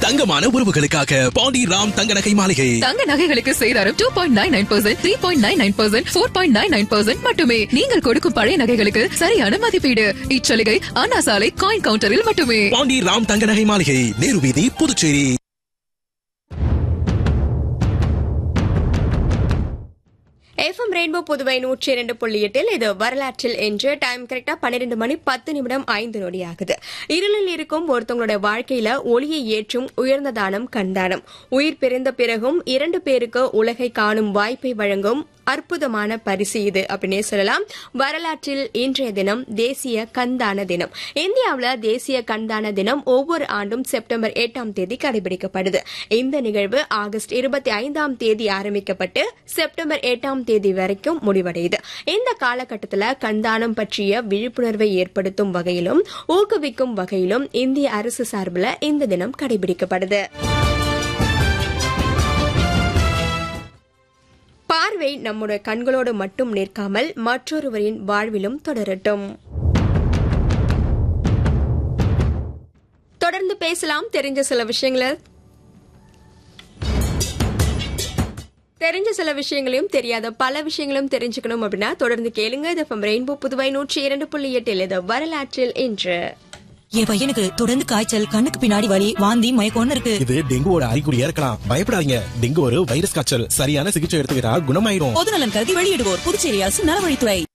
தங்கமான உறவுகளுக்காக பாண்டி ராம் தங்க நகை மாளிகை தங்க நகைகளுக்கு சேதாரம் two point nine nine percent three point nine nine percent four point nine nine percent மட்டுமே நீங்கள் கொடுக்கும் பழைய நகைகளுக்கு சரியான மதிப்பீடு இச்சலுகை அண்ணா சாலை காயின் கவுண்டரில் மட்டுமே பாண்டி ராம் தங்க நகை மாளிகை நேரு வீதி புதுச்சேரி எஃப்எம் ரெயின்போ புதுவை நூற்றி இரண்டு புள்ளி எட்டில் இது வரலாற்றில் என்று டைம் கரெக்டா பன்னிரெண்டு மணி பத்து நிமிடம் ஐந்து நொடி ஆகுது இருளில் இருக்கும் ஒருத்தவங்களுடைய வாழ்க்கையில ஒளியை ஏற்றும் உயர்ந்த தானம் கண்தானம் உயிர் பிறந்த பிறகும் இரண்டு பேருக்கு உலகை காணும் வாய்ப்பை வழங்கும் அற்புதமான பரிசு இது அப்படின்னே சொல்லலாம் வரலாற்றில் இன்றைய தினம் தேசிய கண்தான தினம் இந்தியாவில் தேசிய கண்தான தினம் ஒவ்வொரு ஆண்டும் செப்டம்பர் எட்டாம் தேதி கடைபிடிக்கப்படுது இந்த நிகழ்வு ஆகஸ்ட் இருபத்தி ஐந்தாம் தேதி ஆரம்பிக்கப்பட்டு செப்டம்பர் எட்டாம் தேதி வரைக்கும் முடிவடையுது இந்த காலகட்டத்தில் கண்தானம் பற்றிய விழிப்புணர்வை ஏற்படுத்தும் வகையிலும் ஊக்குவிக்கும் வகையிலும் இந்திய அரசு சார்பில் இந்த தினம் கடைபிடிக்கப்படுது பார்வை நம்முடைய கண்களோடு மட்டும் நிற்காமல் மற்றொருவரின் வாழ்விலும் தொடரட்டும் தொடர்ந்து பேசலாம் தெரிஞ்ச சில விஷயங்களை தெரிஞ்ச சில விஷயங்களையும் தெரியாத பல விஷயங்களும் தெரிஞ்சுக்கணும் அப்படின்னா தொடர்ந்து கேளுங்க இது ரெயின்போ புதுவை நூற்றி இரண்டு புள்ளி எட்டில் இது வரலாற்றில் இன்று என் பையனுக்கு தொடர்ந்து காய்ச்சல் கண்ணுக்கு பின்னாடி வலி வாந்தி மயக்கம்னு இருக்கு இது டெங்குவோட அறிகுறியா இருக்கலாம் பயப்படாதீங்க டெங்கு ஒரு வைரஸ் காய்ச்சல் சரியான சிகிச்சை எடுத்துக்கிட்டா குணமாயிரும் பொதுநலன் கருதி வெளியிடுவோர் புதுச்சேரி அரசு நலவழித்துறை